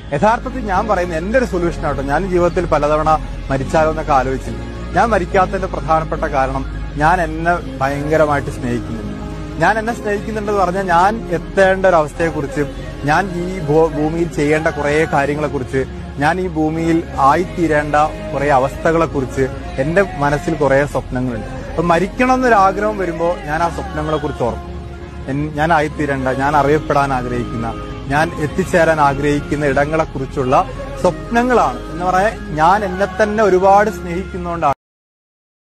യഥാർത്ഥത്തിൽ ഞാൻ പറയുന്ന എന്റെ ഒരു സൊല്യൂഷൻ ആട്ടോ ഞാൻ ജീവിതത്തിൽ പലതവണ മരിച്ചാലോ എന്നൊക്കെ ആലോചിച്ചിട്ടുണ്ട് ഞാൻ മരിക്കാത്തതിന്റെ പ്രധാനപ്പെട്ട കാരണം ഞാൻ എന്നെ ഭയങ്കരമായിട്ട് സ്നേഹിക്കുന്നുണ്ട് ഞാൻ എന്നെ സ്നേഹിക്കുന്നുണ്ടെന്ന് പറഞ്ഞാൽ ഞാൻ എത്തേണ്ട ഒരു അവസ്ഥയെക്കുറിച്ച് ഞാൻ ഈ ഭൂ- ഭൂമിയിൽ ചെയ്യേണ്ട കുറെ കാര്യങ്ങളെക്കുറിച്ച് ഞാൻ ഈ ഭൂമിയിൽ ആയിത്തീരേണ്ട കുറെ അവസ്ഥകളെക്കുറിച്ച് എന്റെ മനസ്സിൽ കുറെ സ്വപ്നങ്ങളുണ്ട് അപ്പൊ മരിക്കണം എന്നൊരു ആഗ്രഹം വരുമ്പോൾ ഞാൻ ആ സ്വപ്നങ്ങളെ കുറിച്ച് ഓർക്കും എൻ- ഞാൻ ആയിത്തീരേണ്ട ഞാൻ അറിയപ്പെടാൻ ആഗ്രഹിക്കുന്ന ഞാൻ എത്തിച്ചേരാൻ ആഗ്രഹിക്കുന്ന ഇടങ്ങളെക്കുറിച്ചുള്ള സ്വപ്നങ്ങളാണ് എന്ന് പറയാൻ ഞാൻ എന്നെ തന്നെ ഒരുപാട് സ്നേഹിക്കുന്നതുകൊണ്ടാണ്